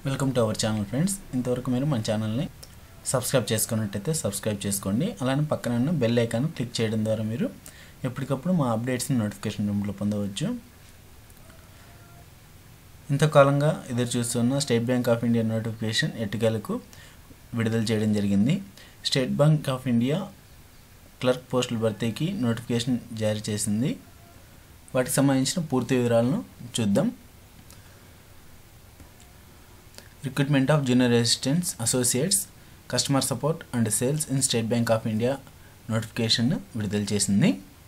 welcome to our channel friends ఇంతవరకు మీరు మన ఛానల్ని సబ్స్క్రైబ్ చేసుకున్నట్టయితే సబ్స్క్రైబ్ చేసుకోండి అలానే పక్కన ఉన్న బెల్ ఐకాన్ క్లిక్ చేయడం ద్వారా మీరు ఎప్పటికప్పుడు మా అప్డేట్స్ని నోటిఫికేషన్ రూమ్లో పొందవచ్చు ఇంతకాలంగా ఎదురు చూస్తున్న State Bank of India notification ఎట్టుకేలకు విడుదల చేయడం జరిగింది State Bank of India clerk పోస్టుల భర్తీకి నోటిఫికేషన్ జారీ చేసింది వాటికి సంబంధించిన పూర్తి వివరాలను చూద్దాం recruitment of junior assistants associates customer support and sales in State Bank of India notification విడుదల చేసింది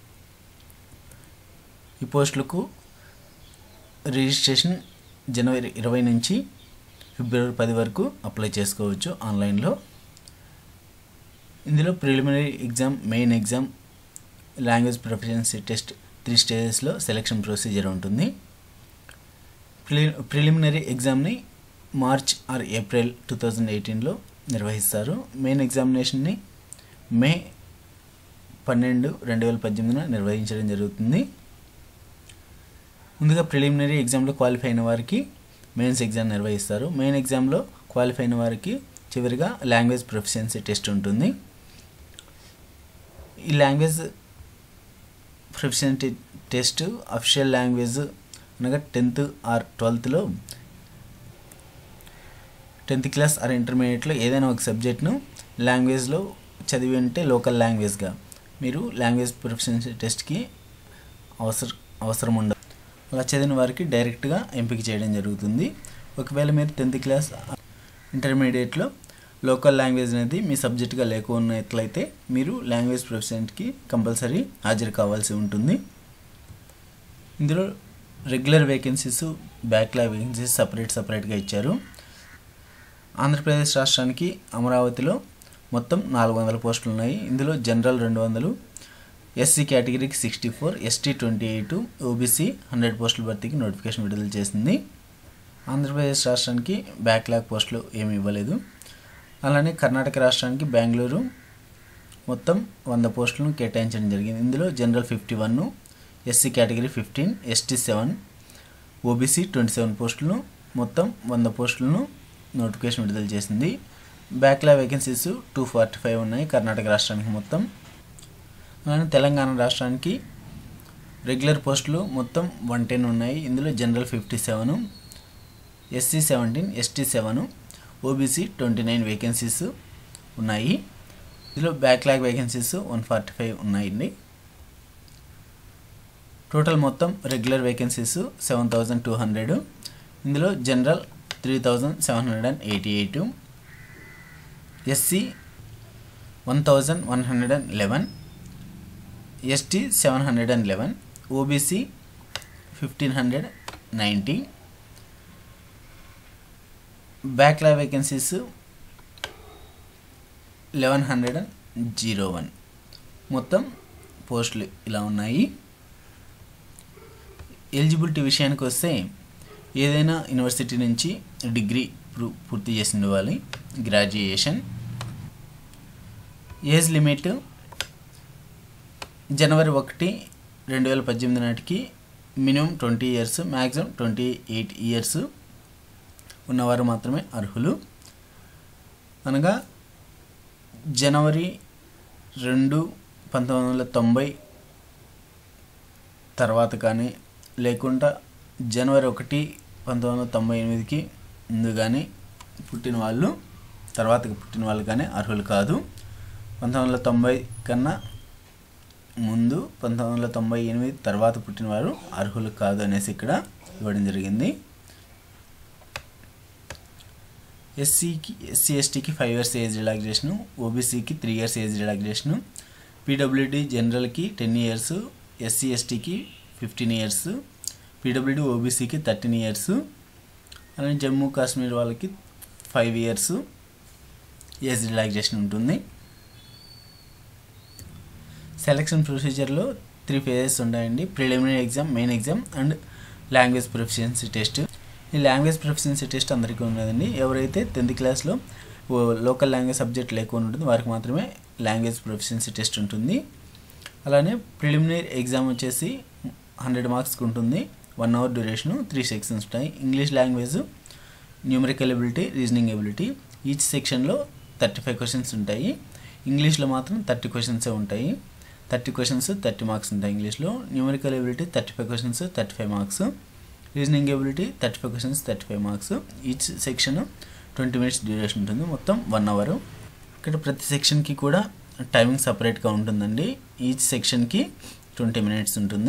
ఈ పోస్టులకు రిజిస్ట్రేషన్ జనవరి ఇరవై నుంచి ఫిబ్రవరి పది వరకు అప్లై చేసుకోవచ్చు ఆన్లైన్లో ఇందులో preliminary exam main exam language proficiency test three స్టేజెస్లో సెలక్షన్ ప్రొసీజర్ ఉంటుంది ప్రిలి ప్రిలిమినరీ ఎగ్జామ్ని March or April two thousand ఎయిటీన్లో నిర్వహిస్తారు మెయిన్ ఎగ్జామినేషన్ని మే పన్నెండు రెండు వేల పద్దెనిమిదిన నిర్వహించడం జరుగుతుంది ముందుగా ప్రిలిమినరీ ఎగ్జామ్లో క్వాలిఫై అయిన వారికి మెయిన్స్ ఎగ్జామ్ నిర్వహిస్తారు మెయిన్ ఎగ్జామ్లో క్వాలిఫై అయిన వారికి చివరిగా లాంగ్వేజ్ ప్రొఫిషియన్సీ టెస్ట్ ఉంటుంది ఈ language proficiency test official language అనగా టెన్త్ ఆర్ ట్వెల్త్లో టెన్త్ క్లాస్ ఆర్ ఇంటర్మీడియట్లో ఏదైనా ఒక సబ్జెక్ట్ను లాంగ్వేజ్లో చదివి ఉంటే లోకల్ లాంగ్వేజ్గా మీరు లాంగ్వేజ్ ప్రొఫిషియన్సీ టెస్ట్కి అవసరం అవసరం ఉండదు అలా చదివిన వారికి డైరెక్ట్గా ఎంపిక చేయడం జరుగుతుంది ఒకవేళ మీరు టెన్త్ క్లాస్ ఇంటర్మీడియట్లో లోకల్ లాంగ్వేజ్ అనేది మీ సబ్జెక్ట్గా లేకున్నట్లయితే మీరు లాంగ్వేజ్ ప్రొఫెషన్కి కంపల్సరీ హాజరు కావాల్సి ఉంటుంది ఇందులో regular vacancies backlog vacancies separate సపరేట్గా ఇచ్చారు ఆంధ్రప్రదేశ్ రాష్ట్రానికి అమరావతిలో మొత్తం నాలుగు వందల పోస్టులు ఉన్నాయి ఇందులో జనరల్ రెండు వందలు ఎస్సీ కేటగిరీకి sixty four ST twenty eight OBC hundred పోస్టుల భర్తీకి నోటిఫికేషన్ విడుదల చేసింది ఆంధ్రప్రదేశ్ రాష్ట్రానికి బ్యాక్లాగ్ పోస్టులు ఏమి ఇవ్వలేదు అలానే కర్ణాటక రాష్ట్రానికి బెంగళూరు మొత్తం వంద పోస్టులను కేటాయించడం జరిగింది ఇందులో general fifty one SC category fifteen ST seven OBC twenty seven పోస్టులను మొత్తం వంద పోస్టులను నోటిఫికేషన్ విడుదల చేసింది backlog vacancies two forty five ఉన్నాయి కర్ణాటక రాష్ట్రానికి మొత్తం అలానే తెలంగాణ రాష్ట్రానికి రెగ్యులర్ పోస్టులు మొత్తం వన్ టెన్ ఉన్నాయి ఇందులో general fifty seven SC seventeen ST seven OBC twenty nine vacancies ఉన్నాయి ఇందులో backlog vacancies one forty five ఉన్నాయండి టోటల్ మొత్తం regular vacancies seven thousand two hundred ఇందులో general three thousand seven hundred and eighty eight SC one thousand one hundred and eleven ST seven hundred and eleven OBC fifteen hundred ninety backlog vacancies eleven hundred and zero one మొత్తం పోస్టులు ఇలా ఉన్నాయి eligibility విషయానికి వస్తే ఏదైనా university నుంచి degree పూర్తి చేసి ఉండాలి గ్రాడ్యుయేషన్ ఏజ్ లిమిట్ జనవరి ఒకటి రెండు వేల పద్దెనిమిది నాటికి minimum twenty years maximum twenty eight years ఉన్నవారు మాత్రమే అర్హులు అనగా జనవరి రెండు పంతొమ్మిది వందల తొంభై తర్వాత కానీ లేకుండా జనవరి ఒకటి పంతొమ్మిది వందల తొంభై ఎనిమిదికి ముందు కానీ పుట్టిన వాళ్ళు తర్వాతకి పుట్టిన వాళ్ళు కానీ అర్హులు కాదు పంతొమ్మిది వందల తొంభై కన్నా ముందు పంతొమ్మిది వందల తొంభై ఎనిమిది తర్వాత పుట్టిన వారు అర్హులు కాదు అనేసి ఇక్కడ ఇవ్వడం జరిగింది ఎస్సీకి ఎస్సీ ఎస్టీకి ఫైవ్ ఇయర్స్ ఏజ్ రిలాక్సేషను ఓబీసీకి three years age relaxation PWD జనరల్కి టెన్ ఇయర్స్ ఎస్సీ ఎస్టీకి ఫిఫ్టీన్ ఇయర్స్ పీడబ్ల్యూడి ఓబీసీకి థర్టీన్ ఇయర్స్ అలానే జమ్మూ కాశ్మీర్ వాళ్ళకి ఫైవ్ ఇయర్స్ ఏజ్ రిలాక్సేషన్ ఉంటుంది సెలక్షన్ ప్రొసీజర్లో త్రీ ఫేజెస్ ఉంటాయండి preliminary exam main exam and language proficiency test ఈ లాంగ్వేజ్ ప్రొఫిషియన్సీ టెస్ట్ అందరికీ ఉన్నదండి ఎవరైతే టెన్త్ క్లాస్లో లోకల్ లాంగ్వేజ్ సబ్జెక్ట్ లేకుండా ఉంటుంది వారికి మాత్రమే లాంగ్వేజ్ ప్రొఫిషియన్సీ టెస్ట్ ఉంటుంది అలానే ప్రిలిమినరీ ఎగ్జామ్ వచ్చేసి హండ్రెడ్ మార్క్స్కి ఉంటుంది one hour duration three sections ఉంటాయి English language numerical ability reasoning ability each సెక్షన్లో థర్టీ ఫైవ్ క్వశ్చన్స్ ఉంటాయి ఇంగ్లీష్లో మాత్రం థర్టీ క్వశ్చన్సే ఉంటాయి థర్టీ క్వశ్చన్స్ థర్టీ మార్క్స్ ఉంటాయి ఇంగ్లీష్లో numerical ability thirty five questions thirty five marks reasoning ability thirty five questions thirty five marks each section twenty minutes duration ఉంటుంది మొత్తం one hour ఇక్కడ ప్రతి సెక్షన్కి కూడా టైమింగ్ సపరేట్గా ఉంటుందండి ఈచ్ సెక్షన్కి ట్వంటీ మినిట్స్ ఉంటుంది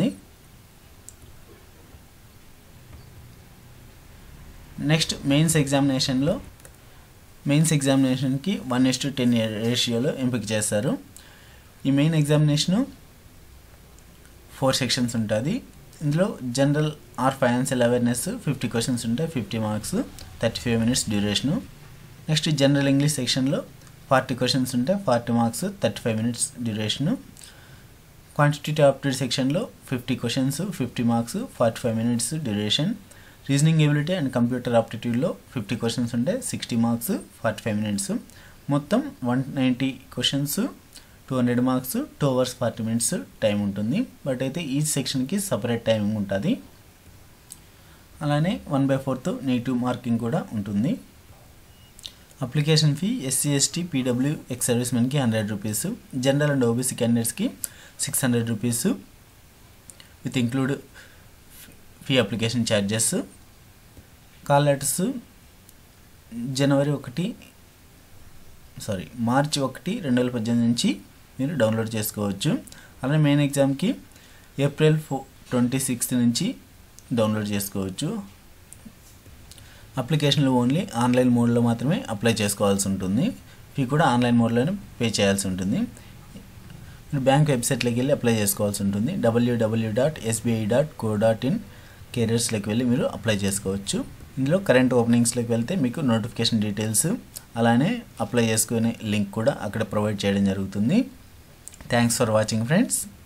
నెక్స్ట్ మెయిన్స్ ఎగ్జామినేషన్లో మెయిన్స్ ఎగ్జామినేషన్కి వన్ ఎస్ టు టెన్ రేషియోలో ఎంపిక చేస్తారు ఈ మెయిన్ ఎగ్జామినేషను ఫోర్ సెక్షన్స్ ఉంటుంది ఇందులో general or financial awareness fifty questions ఉంటాయి fifty marks thirty five minutes duration next general English సెక్షన్లో ఫార్టీ క్వశ్చన్స్ ఉంటాయి forty marks thirty five minutes duration quantitative aptitude సెక్షన్లో fifty questions fifty marks forty five minutes duration reasoning ability and computer ఆప్టిట్యూడ్లో fifty questions ఉంటాయి sixty marks forty five minutes మొత్తం one ninety questions two hundred marks two hours forty minutes time ఉంటుంది but అయితే each సెక్షన్కి separate timing ఉంటుంది అలానే one by fourth negative marking కూడా ఉంటుంది application fee SC ST PW ex service మెన్కి hundred rupees general and OBC క్యాండిడేట్స్కి six hundred rupees with include fee application charges call letters జనవరి ఒకటి సారీ మార్చి ఒకటి రెండు వేల పద్దెనిమిది నుంచి మీరు డౌన్లోడ్ చేసుకోవచ్చు అలానే మెయిన్ ఎగ్జామ్కి ఏప్రిల్ ఫో ట్వంటీ సిక్స్త్ నుంచి డౌన్లోడ్ చేసుకోవచ్చు అప్లికేషన్లు ఓన్లీ ఆన్లైన్ మోడ్లో మాత్రమే అప్లై చేసుకోవాల్సి ఉంటుంది ఫీ కూడా ఆన్లైన్ మోడ్లోనే పే చేయాల్సి ఉంటుంది మీరు బ్యాంక్ వెబ్సైట్లోకి వెళ్ళి అప్లై చేసుకోవాల్సి ఉంటుంది డబ్ల్యూడబ్ల్యూ dot SBI dot co dot in కెరియర్స్లోకి వెళ్ళి మీరు అప్లై చేసుకోవచ్చు ఇందులో కరెంట్ ఓపెనింగ్స్లోకి వెళ్తే మీకు నోటిఫికేషన్ డీటెయిల్స్ అలానే అప్లై చేసుకునే లింక్ కూడా అక్కడ ప్రొవైడ్ చేయడం జరుగుతుంది థ్యాంక్స్ ఫర్ వాచింగ్ ఫ్రెండ్స్